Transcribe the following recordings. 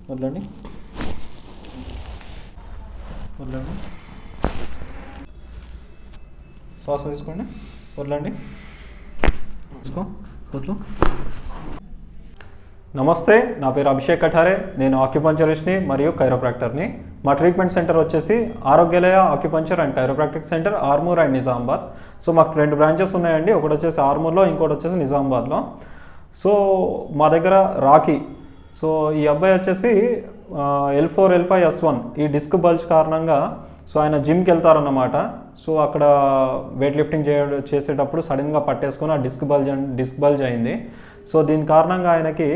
వదలండి వదలండి శ్వాస తీసుకోండి వదలండి తీసుకో వదలు నమస్తే నా పేరు అభిషేక్ కఠారే నేను ఆక్యుపంచరిస్ట్ని మరియు కైరోప్రాక్టర్ని మా ట్రీట్మెంట్ సెంటర్ వచ్చేసి Arogyalaya acupuncture and chiropractic centre Armoor and Nizamabad so మాకు రెండు బ్రాంచెస్ ఉన్నాయండి ఒకటి వచ్చేసి ఆర్మూర్లో ఇంకోటి వచ్చేసి నిజామాబాద్లో సో మా దగ్గర రాఖీ సో ఈ అబ్బాయి వచ్చేసి L four L five S one ఈ డిస్క్ బల్జ్ కారణంగా సో ఆయన జిమ్కి వెళ్తారన్నమాట సో అక్కడ వెయిట్ లిఫ్టింగ్ చేయ చేసేటప్పుడు సడన్గా పట్టేసుకొని ఆ డిస్క్ బల్జ్ డిస్క్ బల్జ్ అయింది సో దీని కారణంగా ఆయనకి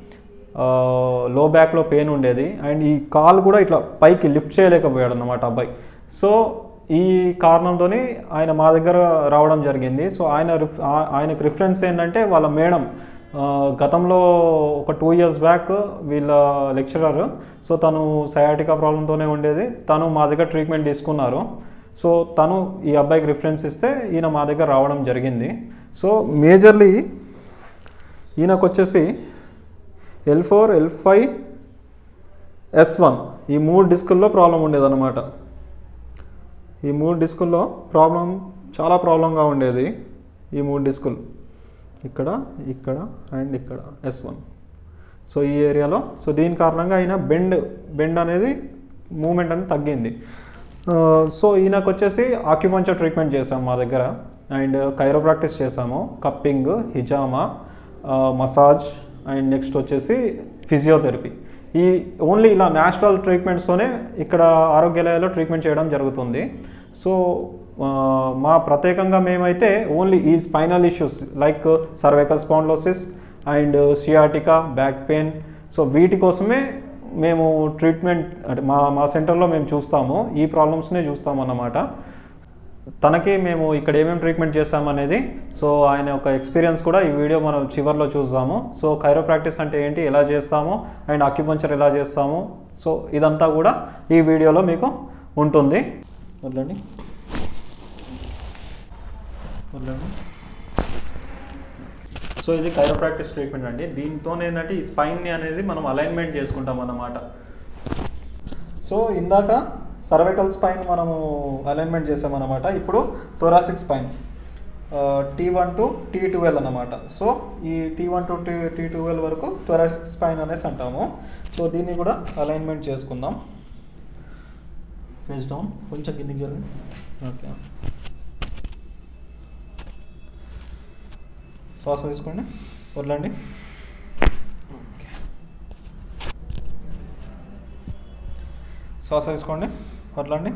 లో బ్యాక్లో పెయిన్ ఉండేది అండ్ ఈ కాల్ కూడా ఇట్లా పైకి లిఫ్ట్ చేయలేకపోయాడు అన్నమాట అబ్బాయి సో ఈ కారణంతో ఆయన మా దగ్గర రావడం జరిగింది సో ఆయన రిఫ్ ఆ- ఆయనకు రిఫరెన్స్ ఏంటంటే వాళ్ళ మేడం ఆ, గతంలో ఒక టూ ఇయర్స్ బ్యాక్ వీళ్ళ లెక్చరర్ సో తను సయాటికా ప్రాబ్లంతోనే ఉండేది తను మా దగ్గర ట్రీట్మెంట్ తీసుకున్నారు సో తను ఈ అబ్బాయికి రిఫరెన్స్ ఇస్తే ఈయన మా దగ్గర రావడం జరిగింది సో మేజర్లీ ఈయనకు వచ్చేసి L four L five S one ఈ మూడు డిస్కుల్లో ప్రాబ్లం ఉండేదన్నమాట ఈ మూడు డిస్కుల్లో ప్రాబ్లం చాలా ప్రాబ్లంగా ఉండేది ఈ మూడు డిస్కులు ఇక్కడ ఇక్కడ అండ్ ఇక్కడ ఎస్ వన్ సో ఈ ఏరియాలో సో దీని కారణంగా ఈయన బెండ్ బెండ్ అనేది మూమెంట్ అనేది తగ్గింది ఆ, సో ఈయనకు వచ్చేసి ఆక్యుపంచర్ ట్రీట్మెంట్ చేసాం మా దగ్గర అండ్ కైరోప్రాక్టిస్ చేసాము కప్పింగ్ హిజామా ఆ, మసాజ్ అండ్ నెక్స్ట్ వచ్చేసి ఫిజియోథెరపీ ఈ ఓన్లీ ఇలా న్యాచురల్ ట్రీట్మెంట్స్తోనే ఇక్కడ ఆరోగ్యాలయాల్లో ట్రీట్మెంట్ చేయడం జరుగుతుంది సో ఆ, మా ప్రత్యేకంగా మేమైతే ఓన్లీ ఈ spinal issues like cervical spondylosis and sciatica back pain so వీటి కోసమే మేము ట్రీట్మెంట్ అంటే మా మా సెంటర్లో మేము చూస్తాము ఈ ప్రాబ్లమ్స్నే చూస్తామన్నమాట తనకి మేము ఇక్కడ ఏమేమి ట్రీట్మెంట్ చేస్తామనేది సో ఆయన ఒక ఎక్స్పీరియన్స్ కూడా ఈ వీడియో మనం చివర్లో చూద్దాము సో కైరోప్రాక్టిస్ అంటే ఏంటి ఎలా చేస్తాము అండ్ అక్యుపంచర్ ఎలా చేస్తాము సో ఇదంతా కూడా ఈ వీడియోలో మీకు ఉంటుంది వదలండి వదలండి సో ఇది కైరోప్రాక్టిస్ ట్రీట్మెంట్ అండి దీంతో ఏంటంటే ఈ స్పైన్ని అనేది మనం అలైన్మెంట్ చేసుకుంటాం అన్నమాట సో ఇందాక సర్వైకల్ స్పైన్ మనము అలైన్మెంట్ చేసామన్నమాట ఇప్పుడు thoracic spine T one to T twelve అన్నమాట సో ఈ T one to T T twelve వరకు థొరాసిక్ స్పైన్ అనేసి అంటాము సో దీన్ని కూడా అలైన్మెంట్ చేసుకుందాం ఫేస్ డౌన్ కొంచెం కిందికి జరగండి ఓకే శ్వాస తీసుకోండి వదలండి శ్వాస తీసుకోండి వదలండి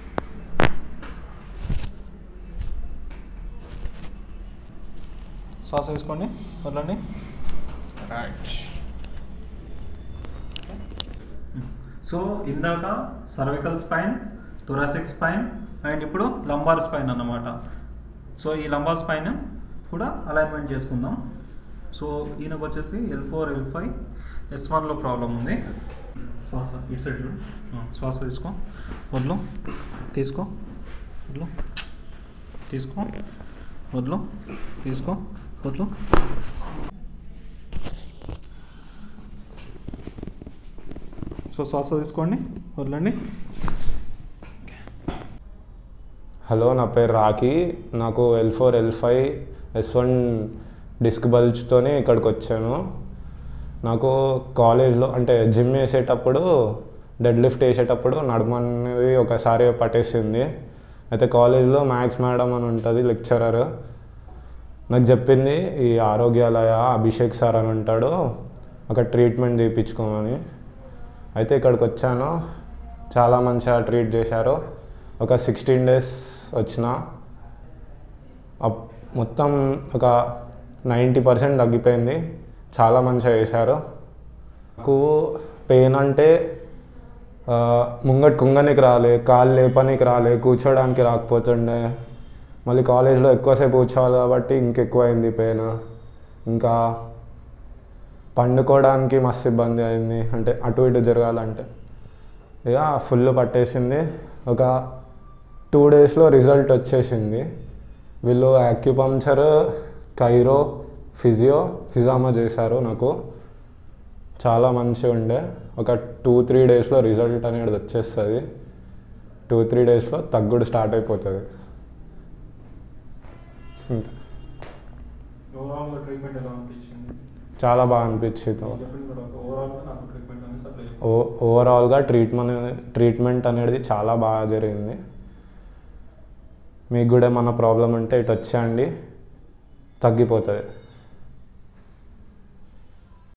శ్వాస తీసుకోండి వదలండి రైట్ సో ఇందాక cervical spine thoracic spine and ఇప్పుడు లంబార్ స్పైన్ అన్నమాట సో ఈ లంబార్ స్పైన్ కూడా అలైన్మెంట్ చేసుకుందాం సో ఈయనకు వచ్చేసి L four L five S వన్లో ప్రాబ్లం ఉంది శ్వాస ఇటు సైడ్ చూడు ఆ, శ్వాస తీసుకో వడ్లు తీసుకో వడ్లు తీసుకో వడ్లు తీసుకో వడ్లు సో శ్వాస తీసుకోండి వదలండి హలో నా పేరు రాకీ నాకు L four L five S one disc బల్జ్తోనే ఇక్కడికి వచ్చాను నాకు కాలేజ్లో అంటే జిమ్ వేసేటప్పుడు డెడ్ లిఫ్ట్ వేసేటప్పుడు నడుమ అనేది ఒకసారి పట్టేసింది అయితే కాలేజ్లో మ్యాథ్స్ మేడం అని ఉంటుంది లెక్చరర్ నాకు చెప్పింది ఈ ఆరోగ్యాలయ అభిషేక్ సార్ అని ఉంటాడు అక్కడ ట్రీట్మెంట్ చేయించుకోమని అయితే ఇక్కడికి వచ్చాను చాలా మంచిగా ట్రీట్ చేశారు ఒక సిక్స్టీన్ డేస్ వచ్చిన అప్- మొత్తం ఒక నైంటీ పర్సెంట్ తగ్గిపోయింది చాలా మంచిగా చేశారు నాకు పెయిన్ అంటే ఆ, ముంగట్ కుంగనికి రాలే కాళ్ళు లేపనికి రాలే కూర్చోడానికి రాకపోతుండే మళ్ళీ కాలేజ్లో ఎక్కువసేపు కూర్చోవాలి కాబట్టి ఇంకెక్కువైంది పెయిన్ ఇంకా పండుకోవడానికి మస్తు ఇబ్బంది అయింది అంటే అటు ఇటు జరగాలంటే ఇక ఫుల్ పట్టేసింది ఒక టూ డేస్లో రిజల్ట్ వచ్చేసింది వీళ్ళు యాక్యుపంక్చర్ కైరో ఫిజియో హిజామా చేశారు నాకు చాలా మంచిగా ఉండే ఒక టూ త్రీ డేస్లో రిజల్ట్ అనేది వచ్చేస్తుంది టూ త్రీ డేస్లో తగ్గుడు స్టార్ట్ అయిపోతుంది అంతే ఓవరాల్గా ట్రీట్మెంట్ ఎలా అనిపించింది చాలా బాగా అనిపించింది నేను చెప్పిన తర్వాత ఓవరాల్గా నాకు ట్రీట్మెంట్ అనేది సప్లై ఓ ఓవరాల్గా ట్రీట్మెంట్ ట్రీట్మెంట్ అనేది చాలా బాగా జరిగింది మీకు కూడా ఏమన్నా ప్రాబ్లం ఉంటే ఇటు వచ్చేయండి తగ్గిపోతుంది